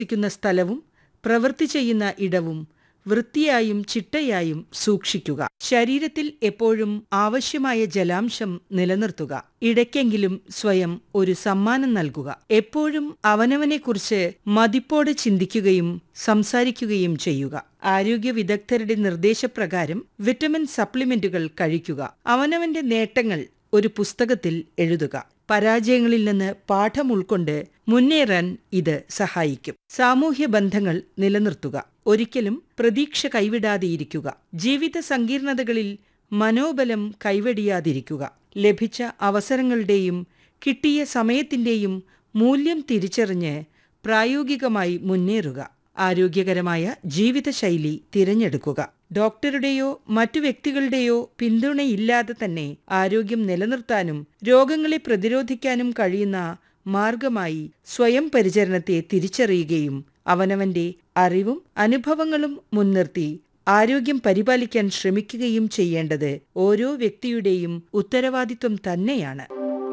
താമസിക്കുന്ന സ്ഥലവും പ്രവൃത്തി ചെയ്യുന്ന ഇടവും വൃത്തിയായും ചിട്ടയായും സൂക്ഷിക്കുക ശരീരത്തിൽ എപ്പോഴും ആവശ്യമായ ജലാംശം നിലനിർത്തുക ഇടയ്ക്കെങ്കിലും സ്വയം ഒരു സമ്മാനം നൽകുക എപ്പോഴും അവനവനെക്കുറിച്ച് മതിപ്പോടെ ചിന്തിക്കുകയും സംസാരിക്കുകയും ചെയ്യുക ആരോഗ്യ വിദഗ്ധരുടെ നിർദ്ദേശപ്രകാരം വിറ്റമിൻ സപ്ലിമെന്റുകൾ കഴിക്കുക അവനവന്റെ നേട്ടങ്ങൾ ഒരു പുസ്തകത്തിൽ എഴുതുക പരാജയങ്ങളിൽ നിന്ന് പാഠം ഉൾക്കൊണ്ട് മുന്നേറാൻ ഇത് സഹായിക്കും സാമൂഹ്യ ബന്ധങ്ങൾ നിലനിർത്തുക ഒരിക്കലും പ്രതീക്ഷ കൈവിടാതെയിരിക്കുക ജീവിത സങ്കീർണതകളിൽ മനോബലം കൈവെടിയാതിരിക്കുക ലഭിച്ച അവസരങ്ങളുടെയും കിട്ടിയ സമയത്തിന്റെയും മൂല്യം തിരിച്ചറിഞ്ഞ് പ്രായോഗികമായി മുന്നേറുക ആരോഗ്യകരമായ ജീവിതശൈലി തിരഞ്ഞെടുക്കുക ഡോക്ടറുടെയോ മറ്റു വ്യക്തികളുടെയോ പിന്തുണയില്ലാതെ തന്നെ ആരോഗ്യം നിലനിർത്താനും രോഗങ്ങളെ പ്രതിരോധിക്കാനും കഴിയുന്ന മാർഗമായി സ്വയം പരിചരണത്തെ തിരിച്ചറിയുകയും അവനവന്റെ അറിവും അനുഭവങ്ങളും മുൻനിർത്തി ആരോഗ്യം പരിപാലിക്കാൻ ശ്രമിക്കുകയും ചെയ്യേണ്ടത് ഓരോ വ്യക്തിയുടെയും ഉത്തരവാദിത്വം തന്നെയാണ്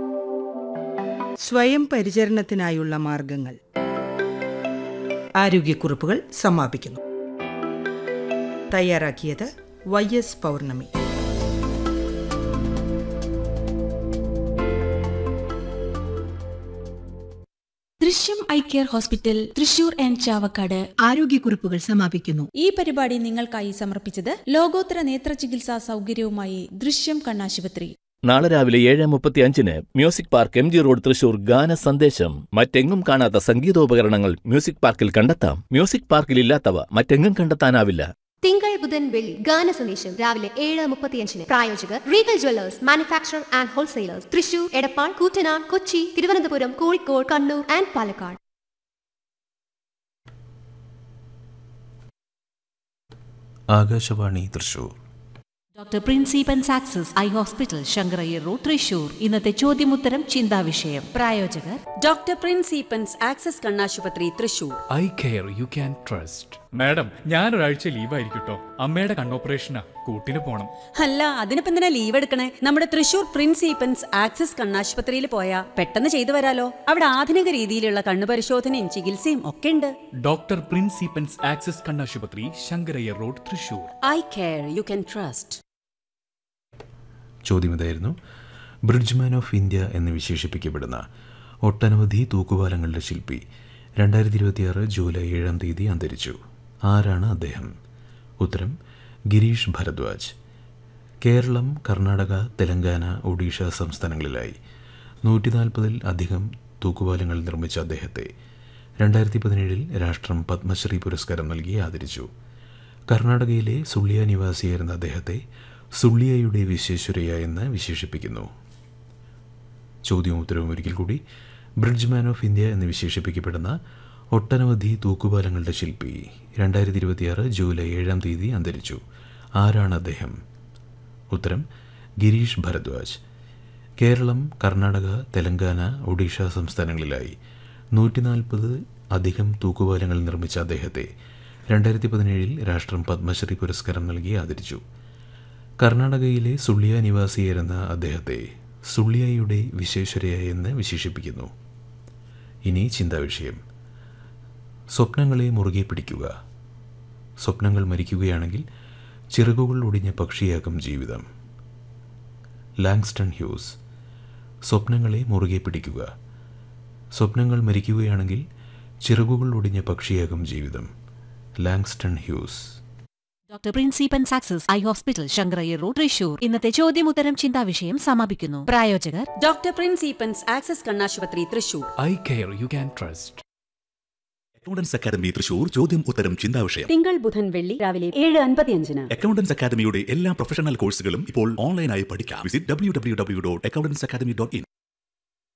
സ്വയം പരിചരണത്തിനായുള്ള മാർഗങ്ങൾ ആരോഗ്യക്കുറിപ്പുകൾ സമാപിക്കുന്നു തയ്യാറാക്കിയത് Y S Pournami Drishyam eye care hospital Thrissur and Chavakkad ആരോഗ്യക്കുറിപ്പുകൾ സമാപിക്കുന്നു ഈ പരിപാടി നിങ്ങൾക്കായി സമർപ്പിച്ചത് ലോകോത്തര നേത്ര ചികിത്സാ സൗകര്യവുമായി ദൃശ്യം കണ്ണാശുപത്രി നാളെ രാവിലെ ഏഴ് മുപ്പത്തി അഞ്ചിന് music park M G road Thrissur ഗാന സന്ദേശം മറ്റെങ്ങും കാണാത്ത സംഗീതോപകരണങ്ങൾ മ്യൂസിക് പാർക്കിൽ കണ്ടെത്താം മ്യൂസിക് പാർക്കിൽ ഇല്ലാത്തവ മറ്റെങ്ങും കണ്ടെത്താനാവില്ല തിങ്കൾ ബുധൻ വെള്ളി ഗാന സന്ദേശം രാവിലെ ഏഴ് മുപ്പത്തിയഞ്ചിന് പ്രായോജകർ Regal jewellers manufacture and wholesalers Thrissur Edappal Koottanad Kochi Thiruvananthapuram Kozhikode Kannur and Palakkad Akashvani Thrissur doctor Principan access eye hospital Shankarayyar road Thrissur ഇന്നത്തെ ചോദ്യമുത്തരം ചിന്താവിഷയം പ്രായോജകർ ഡോക്ടർ പ്രിൻസിപ്പൻസ് ആക്സസ് കണ്ണാശുപത്രി Thrissur eye care you can trust madam ഞാനൊരാഴ്ച ലീവായിരിക്കട്ടോ അമ്മയുടെ കണ്ണോപ്പറേഷനാ കൂട്ടിന് പോണം അല്ല അതിനിപ്പോ എന്തിനാ ലീവ് എടുക്കണേ നമ്മുടെ തൃശൂർ പ്രിൻസിപ്പൻസ് ആക്സസ് കണ്ണാശുപത്രിയിൽ പോയാ പെട്ടെന്ന് ചെയ്തു വരാലോ അവിടെ ആധുനിക രീതിയിലുള്ള കണ്ണു പരിശോധനയും ചികിത്സയും ഒക്കെ ഉണ്ട് ഡോക്ടർ പ്രിൻസിപ്പൻസ് ആക്സസ് കണ്ണാശുപത്രി Sankarayyar road Thrissur eye care you can trust ചോദ്യം ഇതായിരുന്നു ബ്രിഡ്ജ്മാൻ ഓഫ് ഇന്ത്യ എന്ന് വിശേഷിപ്പിക്കപ്പെടുന്ന ഒട്ടനവധി തൂക്കുപാലങ്ങളുടെ ശില്പി രണ്ടായിരത്തി ഇരുപത്തിയാറ് ജൂലൈ ഏഴാം തീയതി അന്തരിച്ചു ആരാണ് അദ്ദേഹം ഉത്തരം ഗിരീഷ് ഭരദ്വാജ് കേരളം കർണാടക തെലങ്കാന ഒഡീഷ സംസ്ഥാനങ്ങളിലായി നൂറ്റി നാൽപ്പതിൽ അധികം തൂക്കുപാലങ്ങൾ നിർമ്മിച്ച അദ്ദേഹത്തെ രണ്ടായിരത്തി പതിനേഴിൽ രാഷ്ട്രം പത്മശ്രീ പുരസ്കാരം നൽകി ആദരിച്ചു കർണാടകയിലെ സുള്ളിയ നിവാസിയായിരുന്ന അദ്ദേഹത്തെ സുള്ളിയയുടെ വിശ്വേശ്വരയ്യ എന്ന് വിശേഷിപ്പിക്കുന്നു ചോദ്യവും ഉത്തരവും ഒരിക്കൽ കൂടി ബ്രിഡ്ജ്മാൻ ഓഫ് ഇന്ത്യ എന്ന് വിശേഷിപ്പിക്കപ്പെടുന്ന ഒട്ടനവധി തൂക്കുപാലങ്ങളുടെ ശില്പി രണ്ടായിരത്തി ഇരുപത്തിയാറ് ജൂലൈ ഏഴാം തീയതി അന്തരിച്ചു ആരാണ് അദ്ദേഹം ഉത്തരം ഗിരീഷ് ഭരദ്വാജ് കേരളം കർണാടക തെലങ്കാന ഒഡീഷ സംസ്ഥാനങ്ങളിലായി നൂറ്റി നാൽപ്പത് അധികം തൂക്കുപാലങ്ങൾ നിർമ്മിച്ച അദ്ദേഹത്തെ രണ്ടായിരത്തി പതിനേഴിൽ രാഷ്ട്രം പത്മശ്രീ പുരസ്കാരം നൽകി ആദരിച്ചു കർണാടകയിലെ സുള്ളിയ നിവാസിയായിരുന്ന അദ്ദേഹത്തെ സുള്ളിയയുടെ വിശേഷരയ എന്ന് വിശേഷിപ്പിക്കുന്നു ഇനി ചിന്താവിഷയം സ്വപ്നങ്ങളെ മുറുകെ പിടിക്കുക സ്വപ്നങ്ങൾ മരിക്കുകയാണെങ്കിൽ ചിറകുകൾ ഒടിഞ്ഞ പക്ഷിയാകും ജീവിതം ലാങ്സ്റ്റൺ ഹ്യൂസ് സ്വപ്നങ്ങളെ മുറുകെ പിടിക്കുക സ്വപ്നങ്ങൾ മരിക്കുകയാണെങ്കിൽ ചിറകുകൾ ഒടിഞ്ഞ പക്ഷിയാകും ജീവിതം Langston Hughes doctor Principan access eye hospital Shankarayyar road Thrissur ഇന്നത്തെ ചോദ്യമുത്തരം ചിന്താവിഷയം സമാപിക്കുന്നു പ്രായോജകർ ഡോക്ടർ പ്രിൻസിപ്പൻസ് ആക്സസ് കണ്ണാശുപത്രി Thrissur eye care you can trust accountants academy Thrissur ചോദ്യം ഉത്തരം ചിന്താവിഷയം തിങ്കൾ ബുധൻ വെള്ളി രാവിലെ ഏഴ് അൻപത്തിയഞ്ചിന് അക്കൗണ്ടൻസ് അക്കാദമിയുടെ എല്ലാ പ്രൊഫഷണൽ കോഴ്സുകളും ഇപ്പോൾ ഓൺലൈനായി പഠിക്കാം visit W W W dot accountants academy dot in